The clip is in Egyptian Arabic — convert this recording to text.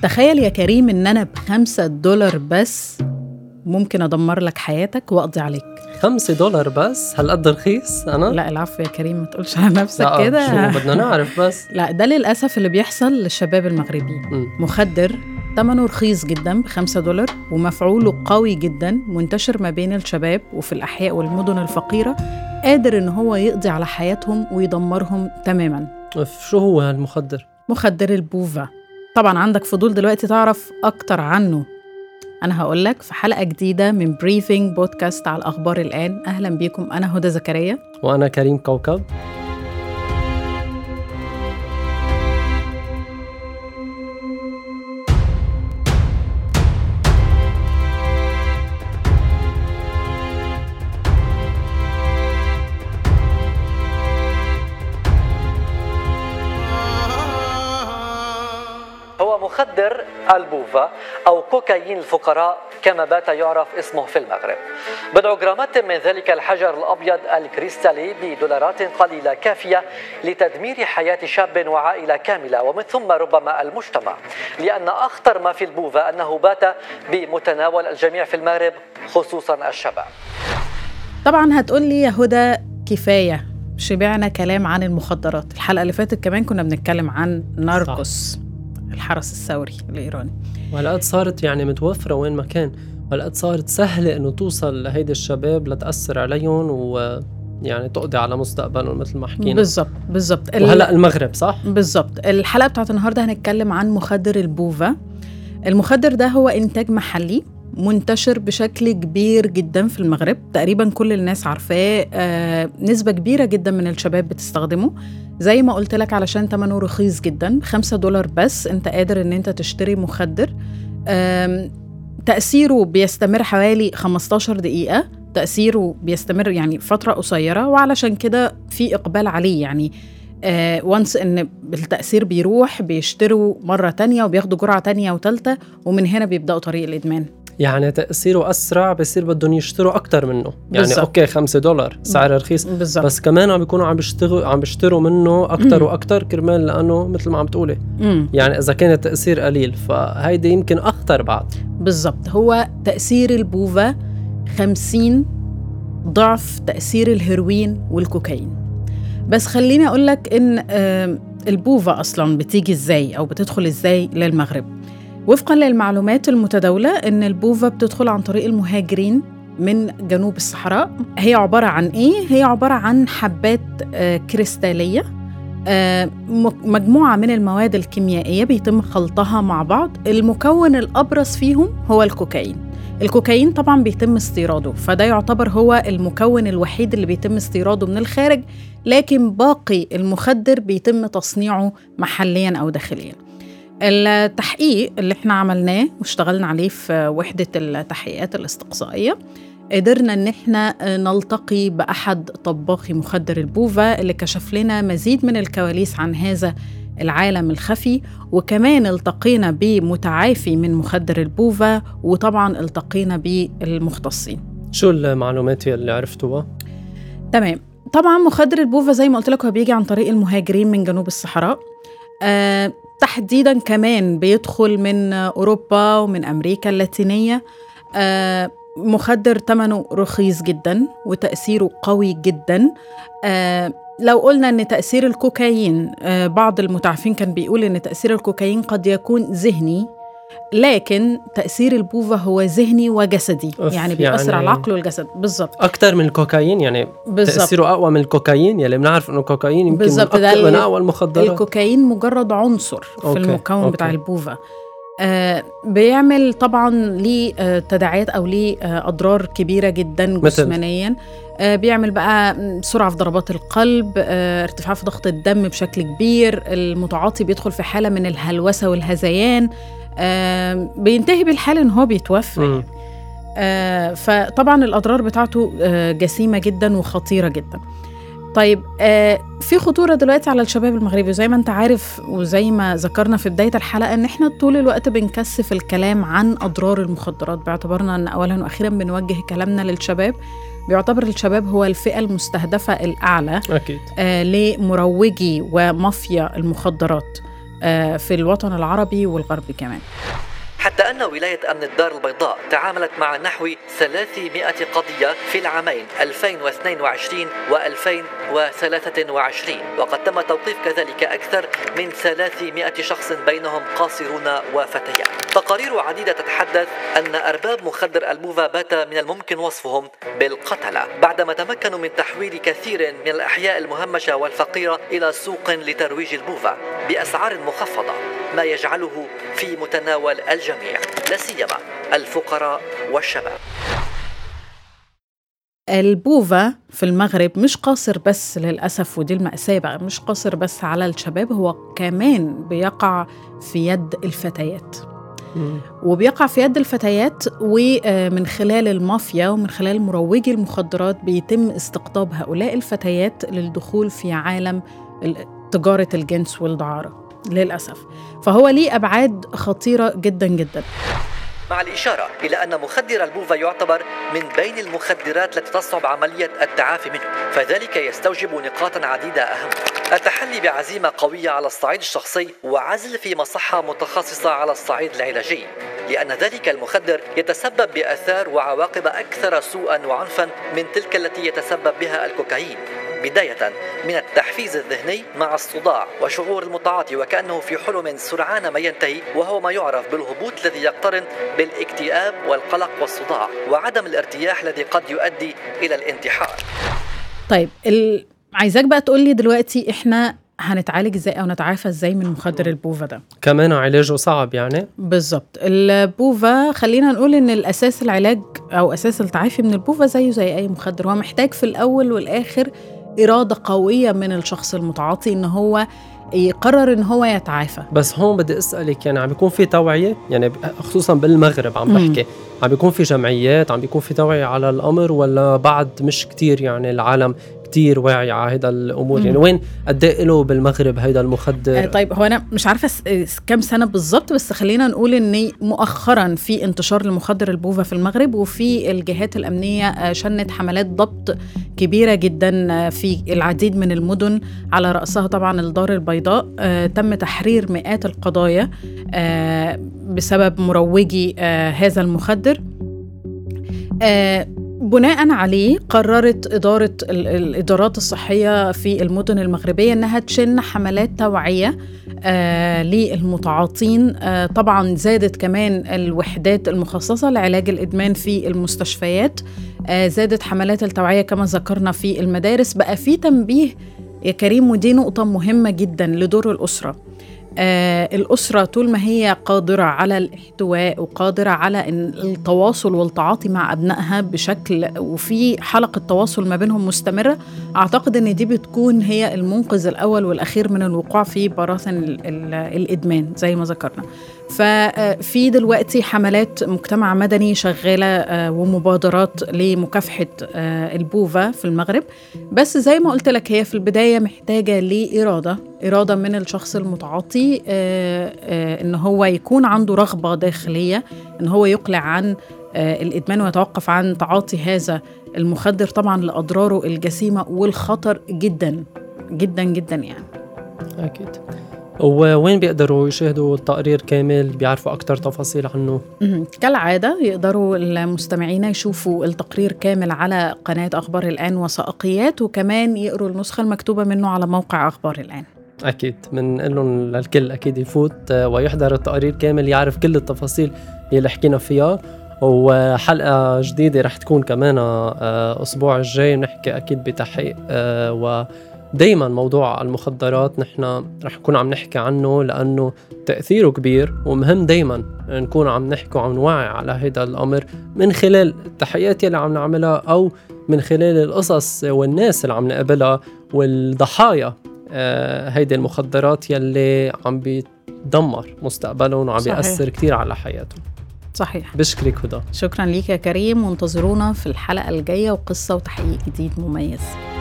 تخيل يا كريم ان انا بخمسة دولار بس ممكن ادمر لك حياتك واقضي عليك خمسة دولار بس هالقد رخيص انا لا العفو يا كريم ما تقولش على نفسك لا كده شو بدنا نعرف بس لا ده للاسف اللي بيحصل للشباب المغربيين مم. مخدر ثمنه رخيص جدا بخمسة دولار ومفعوله قوي جدا منتشر ما بين الشباب وفي الأحياء والمدن الفقيرة قادر إن هو يقضي على حياتهم ويدمرهم تماما أف، شو هو هالمخدر مخدر البوفا طبعا عندك فضول دلوقتي تعرف أكتر عنه أنا هقولك في حلقة جديدة من بريفنج بودكاست على الأخبار الآن أهلا بيكم أنا هدى زكريا وانا كريم كوكب هو مخدر البوفا أو كوكايين الفقراء كما بات يعرف اسمه في المغرب بضع جرامات من ذلك الحجر الأبيض الكريستالي بدولارات قليلة كافية لتدمير حياة شاب وعائلة كاملة ومن ثم ربما المجتمع لأن أخطر ما في البوفا أنه بات بمتناول الجميع في المغرب خصوصا الشباب طبعا هتقولي يا هدى كفاية شبعنا كلام عن المخدرات الحلقة اللي فاتت كمان كنا بنتكلم عن ناركوس الحرس الثوري الإيراني وهالقد صارت يعني متوفرة وين ما كان وهالقد صارت سهلة إنه توصل لهيدي الشباب لتأثر عليهم و يعني تقضي على مستقبلهم مثل ما حكينا بالظبط بالظبط ال- وهلا المغرب صح؟ بالظبط الحلقة بتاعت النهاردة هنتكلم عن مخدر البوفا المخدر ده هو إنتاج محلي منتشر بشكل كبير جدا في المغرب تقريبا كل الناس عارفاه آه، نسبة كبيرة جدا من الشباب بتستخدمه زي ما قلت لك علشان تمنه رخيص جدا خمسة دولار بس انت قادر ان انت تشتري مخدر آم، تأثيره بيستمر حوالي 15 دقيقة تأثيره بيستمر يعني فترة قصيرة وعلشان كده في إقبال عليه يعني وانس ان التأثير بيروح بيشتروا مرة تانية وبياخدوا جرعة تانية وتالتة ومن هنا بيبدأوا طريق الإدمان يعني تأثيره أسرع بصير بدهم يشتروا أكتر منه يعني بالظبط. أوكي خمسة دولار سعر رخيص بالظبط بس كمان عم بيكونوا عم بيشتغلوا عم بيشتروا منه اكثر مم. واكثر كرمال لانه مثل ما عم تقولي مم. يعني اذا كان التاثير قليل فهيدي يمكن اخطر بعد بالظبط هو تأثير البوفا 50 ضعف تأثير الهيروين والكوكايين بس خليني أقول لك إن آم، البوفا أصلا بتيجي إزاي أو بتدخل إزاي للمغرب وفقا للمعلومات المتداولة إن البوفا بتدخل عن طريق المهاجرين من جنوب الصحراء هي عبارة عن إيه؟ هي عبارة عن حبات آه، كريستالية آه، م- مجموعة من المواد الكيميائية بيتم خلطها مع بعض المكون الأبرز فيهم هو الكوكايين الكوكايين طبعا بيتم استيراده فده يعتبر هو المكون الوحيد اللي بيتم استيراده من الخارج لكن باقي المخدر بيتم تصنيعه محليا أو داخليا التحقيق اللي احنا عملناه واشتغلنا عليه في وحدة التحقيقات الاستقصائية قدرنا ان احنا نلتقي باحد طباخي مخدر البوفا اللي كشف لنا مزيد من الكواليس عن هذا العالم الخفي وكمان التقينا بمتعافي من مخدر البوفا وطبعا التقينا بالمختصين شو المعلومات اللي عرفتوها تمام طبعا مخدر البوفا زي ما قلت لك هو بيجي عن طريق المهاجرين من جنوب الصحراء آه تحديدا كمان بيدخل من اوروبا ومن امريكا اللاتينيه آه مخدر ثمنه رخيص جدا وتاثيره قوي جدا آه لو قلنا ان تاثير الكوكايين آه بعض المتعافين كان بيقول ان تاثير الكوكايين قد يكون ذهني لكن تاثير البوفا هو ذهني وجسدي أوف، يعني بيأثر يعني- على العقل والجسد بالظبط اكثر من الكوكايين يعني بالظبط تاثيره اقوى من الكوكايين يلي بنعرف انه الكوكايين يمكن من, بالظبط، ده أكتر من ال- اقوى المخدرات الكوكايين مجرد عنصر في أوكي، المكون أوكي. بتاع البوفا آه بيعمل طبعا ليه آه تداعيات او ليه آه اضرار كبيره جدا مثل؟ جسمانيا آه بيعمل بقى م، سرعه في ضربات القلب آه ارتفاع في ضغط الدم بشكل كبير المتعاطي بيدخل في حاله من الهلوسه والهذيان آه بينتهي بالحال ان هو بيتوفى مم. آه، فطبعا الأضرار بتاعته آه، جسيمة جدا وخطيرة جدا طيب آه، في خطورة دلوقتي على الشباب المغربي وزي ما انت عارف وزي ما ذكرنا في بداية الحلقة ان احنا طول الوقت بنكثف الكلام عن أضرار المخدرات باعتبارنا ان أولا وأخيرا بنوجه كلامنا للشباب بيعتبر الشباب هو الفئة المستهدفة الأعلى اكيد آه، لمروجي ومافيا المخدرات آه، في الوطن العربي والغربي كمان حتى أن ولاية أمن الدار البيضاء تعاملت مع نحو 300 قضية في العامين 2022 و2023 وقد تم توقيف كذلك أكثر من 300 شخص بينهم قاصرون وفتيات تقارير عديدة تتحدث أن أرباب مخدر البوفا بات من الممكن وصفهم بالقتلة بعدما تمكنوا من تحويل كثير من الأحياء المهمشة والفقيرة إلى سوق لترويج البوفا بأسعار مخفضة ما يجعله في متناول الجميع لا سيما الفقراء والشباب البوفا في المغرب مش قاصر بس للأسف ودي المأساة بقى مش قاصر بس على الشباب هو كمان بيقع في يد الفتيات وبيقع في يد الفتيات ومن خلال المافيا ومن خلال مروجي المخدرات بيتم استقطاب هؤلاء الفتيات للدخول في عالم تجارة الجنس والدعارة للأسف فهو ليه أبعاد خطيرة جدا جدا مع الإشارة إلى أن مخدر البوفا يعتبر من بين المخدرات التي تصعب عملية التعافي منه فذلك يستوجب نقاطا عديدة أهم التحلي بعزيمة قوية على الصعيد الشخصي وعزل في مصحة متخصصة على الصعيد العلاجي لأن ذلك المخدر يتسبب بآثار وعواقب أكثر سوءا وعنفا من تلك التي يتسبب بها الكوكايين بداية من التحفيز الذهني مع الصداع وشعور المتعاطي وكأنه في حلم سرعان ما ينتهي وهو ما يعرف بالهبوط الذي يقترن بالاكتئاب والقلق والصداع وعدم الارتياح الذي قد يؤدي إلى الانتحار طيب ال... عايزاك بقى تقول لي دلوقتي احنا هنتعالج ازاي او نتعافى ازاي من مخدر البوفا ده كمان علاجه صعب يعني بالظبط البوفا خلينا نقول ان الاساس العلاج او اساس التعافي من البوفا زيه زي اي مخدر هو محتاج في الاول والاخر إرادة قوية من الشخص المتعاطي إن هو يقرر ان هو يتعافى بس هون بدي اسالك يعني عم بيكون في توعيه يعني خصوصا بالمغرب عم بحكي عم بيكون في جمعيات عم بيكون في توعيه على الامر ولا بعد مش كتير يعني العالم كتير واعي على هيدا الامور يعني وين قد ايه له بالمغرب هيدا المخدر آه طيب هو انا مش عارفه كم سنه بالظبط بس خلينا نقول ان مؤخرا في انتشار المخدر البوفا في المغرب وفي الجهات الامنيه آه شنت حملات ضبط كبيره جدا آه في العديد من المدن على راسها طبعا الدار البيضاء آه تم تحرير مئات القضايا آه بسبب مروجي آه هذا المخدر آه بناء عليه قررت إدارة الإدارات الصحية في المدن المغربية أنها تشن حملات توعية آه للمتعاطين آه طبعا زادت كمان الوحدات المخصصة لعلاج الإدمان في المستشفيات آه زادت حملات التوعية كما ذكرنا في المدارس بقى في تنبيه يا كريم ودي نقطة مهمة جدا لدور الأسرة آه الأسرة طول ما هي قادرة على الاحتواء وقادرة على التواصل والتعاطي مع أبنائها بشكل وفي حلقة تواصل ما بينهم مستمرة أعتقد أن دي بتكون هي المنقذ الأول والأخير من الوقوع في براثن الإدمان زي ما ذكرنا ففي دلوقتي حملات مجتمع مدني شغالة ومبادرات لمكافحة البوفا في المغرب بس زي ما قلت لك هي في البداية محتاجة لإرادة إرادة من الشخص المتعاطي إن هو يكون عنده رغبة داخلية إن هو يقلع عن الإدمان ويتوقف عن تعاطي هذا المخدر طبعا لأضراره الجسيمة والخطر جدا جدا جدا يعني أكيد ووين بيقدروا يشاهدوا التقرير كامل بيعرفوا أكثر تفاصيل عنه؟ كالعادة يقدروا المستمعين يشوفوا التقرير كامل على قناة أخبار الآن وثائقيات وكمان يقروا النسخة المكتوبة منه على موقع أخبار الآن أكيد من لهم للكل أكيد يفوت ويحضر التقرير كامل يعرف كل التفاصيل اللي حكينا فيها وحلقة جديدة رح تكون كمان أسبوع الجاي نحكي أكيد بتحقيق و دايما موضوع المخدرات نحن رح نكون عم نحكي عنه لأنه تأثيره كبير ومهم دايما نكون عم نحكي وعم نوعي على هذا الأمر من خلال التحقيقات اللي عم نعملها أو من خلال القصص والناس اللي عم نقابلها والضحايا آه هيدي المخدرات يلي عم بيدمر مستقبلهم وعم بيأثر كتير على حياتهم صحيح بشكرك هدى شكرا ليك يا كريم وانتظرونا في الحلقة الجاية وقصة وتحقيق جديد مميز